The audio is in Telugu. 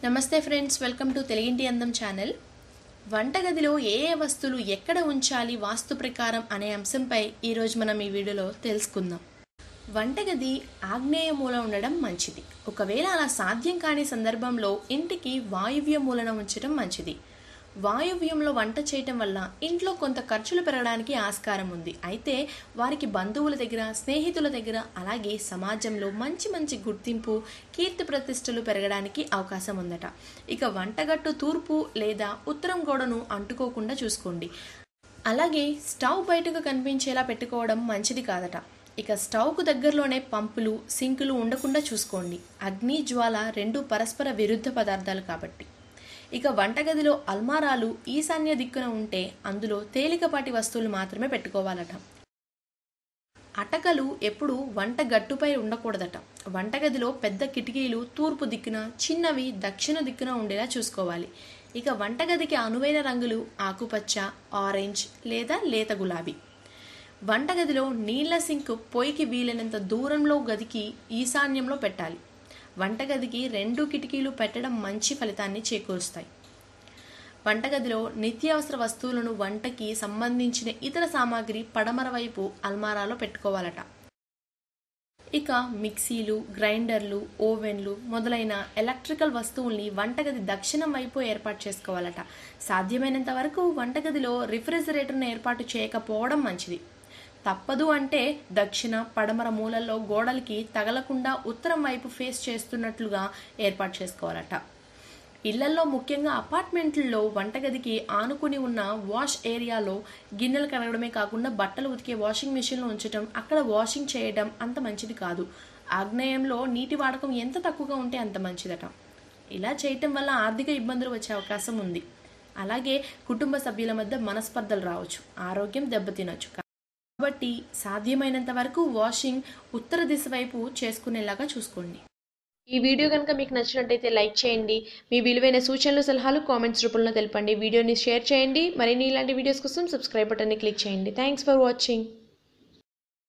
నమస్తే ఫ్రెండ్స్ వెల్కమ్ టు తెలుగింటి అందం ఛానల్ వంటగదిలో ఏ ఏ వస్తువులు ఎక్కడ ఉంచాలి వాస్తు ప్రకారం అనే అంశంపై ఈరోజు మనం ఈ వీడియోలో తెలుసుకుందాం వంటగది ఆగ్నేయ మూల ఉండడం మంచిది ఒకవేళ అలా సాధ్యం కాని సందర్భంలో ఇంటికి వాయువ్య మూలన ఉంచడం మంచిది వాయువ్యంలో వంట చేయటం వల్ల ఇంట్లో కొంత ఖర్చులు పెరగడానికి ఆస్కారం ఉంది అయితే వారికి బంధువుల దగ్గర స్నేహితుల దగ్గర అలాగే సమాజంలో మంచి మంచి గుర్తింపు కీర్తి ప్రతిష్టలు పెరగడానికి అవకాశం ఉందట ఇక వంటగట్టు తూర్పు లేదా ఉత్తరం గోడను అంటుకోకుండా చూసుకోండి అలాగే స్టవ్ బయటకు కనిపించేలా పెట్టుకోవడం మంచిది కాదట ఇక స్టవ్కు దగ్గరలోనే పంపులు సింకులు ఉండకుండా చూసుకోండి అగ్ని జ్వాల రెండు పరస్పర విరుద్ధ పదార్థాలు కాబట్టి ఇక వంటగదిలో అల్మారాలు ఈశాన్య దిక్కున ఉంటే అందులో తేలికపాటి వస్తువులు మాత్రమే పెట్టుకోవాలట అటకలు ఎప్పుడు వంట గట్టుపై ఉండకూడదట వంటగదిలో పెద్ద కిటికీలు తూర్పు దిక్కున చిన్నవి దక్షిణ దిక్కున ఉండేలా చూసుకోవాలి ఇక వంటగదికి అనువైన రంగులు ఆకుపచ్చ ఆరెంజ్ లేదా లేత గులాబీ వంటగదిలో నీళ్ల సింక్ పొయ్యికి వీలైనంత దూరంలో గదికి ఈశాన్యంలో పెట్టాలి వంటగదికి రెండు కిటికీలు పెట్టడం మంచి ఫలితాన్ని చేకూరుస్తాయి వంటగదిలో నిత్యావసర వస్తువులను వంటకి సంబంధించిన ఇతర సామాగ్రి పడమర వైపు అల్మారాలో పెట్టుకోవాలట ఇక మిక్సీలు గ్రైండర్లు ఓవెన్లు మొదలైన ఎలక్ట్రికల్ వస్తువుల్ని వంటగది దక్షిణం వైపు ఏర్పాటు చేసుకోవాలట సాధ్యమైనంత వరకు వంటగదిలో రిఫ్రిజిరేటర్ను ఏర్పాటు చేయకపోవడం మంచిది తప్పదు అంటే దక్షిణ పడమర మూలల్లో గోడలకి తగలకుండా ఉత్తరం వైపు ఫేస్ చేస్తున్నట్లుగా ఏర్పాటు చేసుకోవాలట ఇళ్లల్లో ముఖ్యంగా అపార్ట్మెంట్లలో వంటగదికి ఆనుకుని ఉన్న వాష్ ఏరియాలో గిన్నెలు కడగడమే కాకుండా బట్టలు ఉతికే వాషింగ్ మిషన్లు ఉంచడం అక్కడ వాషింగ్ చేయడం అంత మంచిది కాదు ఆగ్నేయంలో నీటి వాడకం ఎంత తక్కువగా ఉంటే అంత మంచిదట ఇలా చేయటం వల్ల ఆర్థిక ఇబ్బందులు వచ్చే అవకాశం ఉంది అలాగే కుటుంబ సభ్యుల మధ్య మనస్పర్ధలు రావచ్చు ఆరోగ్యం దెబ్బతినొచ్చు కాబట్టి సాధ్యమైనంత వరకు వాషింగ్ ఉత్తర దిశ వైపు చేసుకునేలాగా చూసుకోండి ఈ వీడియో కనుక మీకు నచ్చినట్టయితే లైక్ చేయండి మీ విలువైన సూచనలు సలహాలు కామెంట్స్ రూపంలో తెలపండి వీడియోని షేర్ చేయండి మరిన్ని ఇలాంటి వీడియోస్ కోసం సబ్స్క్రైబ్ బటన్ని క్లిక్ చేయండి థ్యాంక్స్ ఫర్ వాచింగ్